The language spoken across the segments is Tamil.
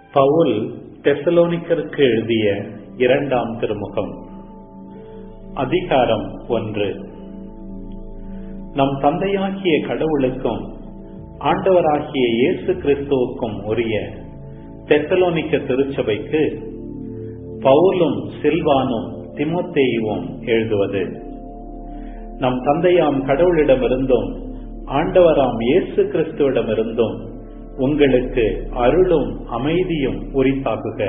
பவுல் தெசலோனிக்கருக்கு எழுதிய இரண்டாம் திருமுகம் அதிகாரம் ஒன்று நம் தந்தையாகிய கடவுளுக்கும் ஆண்டவராகிய இயேசு கிறிஸ்துவுக்கும் உரிய தெசலோனிக்க திருச்சபைக்கு பவுலும் சில்வானும் திமோத்தேயுவும் எழுதுவது நம் தந்தையாம் கடவுளிடமிருந்தும் ஆண்டவராம் இயேசு கிறிஸ்துவிடமிருந்தும் உங்களுக்கு அருளும் அமைதியும் உரித்தாகுக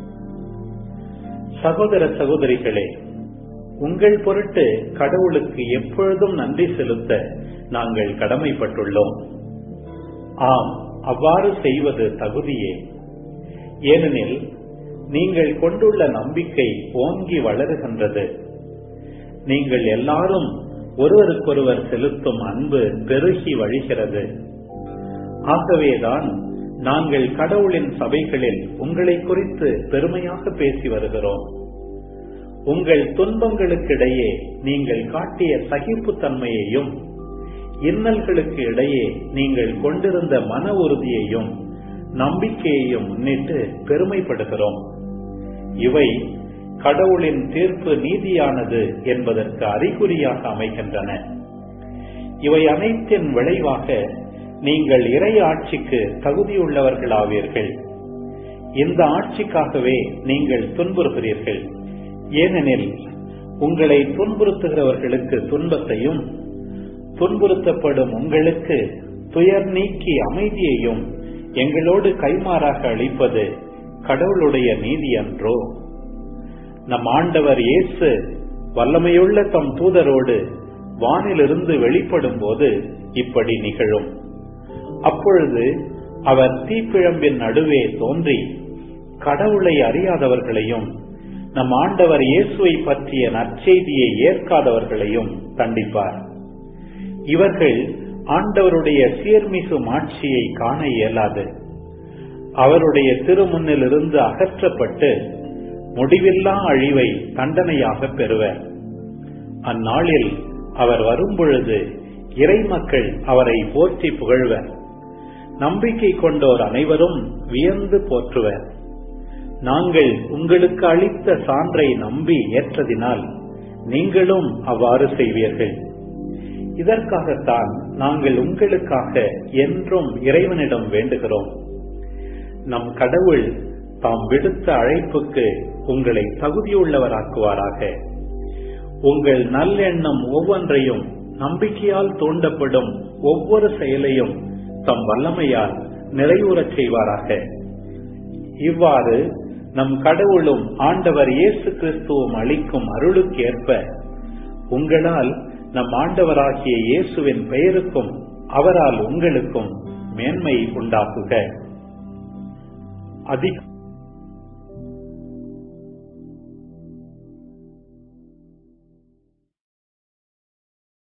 சகோதர சகோதரிகளே உங்கள் பொருட்டு கடவுளுக்கு எப்பொழுதும் நன்றி செலுத்த நாங்கள் கடமைப்பட்டுள்ளோம் ஆம் அவ்வாறு செய்வது தகுதியே ஏனெனில் நீங்கள் கொண்டுள்ள நம்பிக்கை ஓங்கி வளருகின்றது நீங்கள் எல்லாரும் ஒருவருக்கொருவர் செலுத்தும் அன்பு பெருகி வழிகிறது ஆகவேதான் நாங்கள் கடவுளின் சபைகளில் உங்களை குறித்து பெருமையாக பேசி வருகிறோம் உங்கள் துன்பங்களுக்கிடையே நீங்கள் காட்டிய சகிப்புத்தன்மையையும் இன்னல்களுக்கு இடையே நீங்கள் கொண்டிருந்த மன உறுதியையும் நம்பிக்கையையும் முன்னிட்டு பெருமைப்படுகிறோம் இவை கடவுளின் தீர்ப்பு நீதியானது என்பதற்கு அறிகுறியாக அமைகின்றன இவை அனைத்தின் விளைவாக நீங்கள் இறை ஆட்சிக்கு தகுதியுள்ளவர்களாவீர்கள் இந்த ஆட்சிக்காகவே நீங்கள் துன்புறுகிறீர்கள் ஏனெனில் உங்களை துன்புறுத்துகிறவர்களுக்கு துன்பத்தையும் துன்புறுத்தப்படும் உங்களுக்கு துயர் நீக்கி அமைதியையும் எங்களோடு கைமாறாக அளிப்பது கடவுளுடைய நீதி அன்றோ நம் ஆண்டவர் இயேசு வல்லமையுள்ள தம் தூதரோடு வானிலிருந்து வெளிப்படும் போது இப்படி நிகழும் அப்பொழுது அவர் தீப்பிழம்பின் நடுவே தோன்றி கடவுளை அறியாதவர்களையும் நம் ஆண்டவர் இயேசுவை பற்றிய நற்செய்தியை ஏற்காதவர்களையும் தண்டிப்பார் இவர்கள் ஆண்டவருடைய சீர்மிகு மாட்சியை காண இயலாது அவருடைய திருமுன்னிலிருந்து அகற்றப்பட்டு முடிவில்லா அழிவை தண்டனையாக பெறுவர் அந்நாளில் அவர் வரும்பொழுது இறை மக்கள் அவரை போற்றி புகழ்வர் நம்பிக்கை கொண்டோர் அனைவரும் வியந்து போற்றுவர் நாங்கள் உங்களுக்கு அளித்த சான்றை நம்பி ஏற்றதினால் நீங்களும் அவ்வாறு செய்வீர்கள் இதற்காகத்தான் நாங்கள் உங்களுக்காக என்றும் இறைவனிடம் வேண்டுகிறோம் நம் கடவுள் தாம் விடுத்த அழைப்புக்கு உங்களை தகுதியுள்ளவராக்குவாராக உங்கள் நல்லெண்ணம் ஒவ்வொன்றையும் நம்பிக்கையால் தூண்டப்படும் ஒவ்வொரு செயலையும் தம் வல்லமையால் நிறைவுறச் செய்வாராக இவ்வாறு நம் கடவுளும் ஆண்டவர் இயேசு கிறிஸ்துவும் அளிக்கும் அருளுக்கேற்ப உங்களால் நம் ஆண்டவராகிய இயேசுவின் பெயருக்கும் அவரால் உங்களுக்கும் மேன்மை உண்டாக்குக அதிக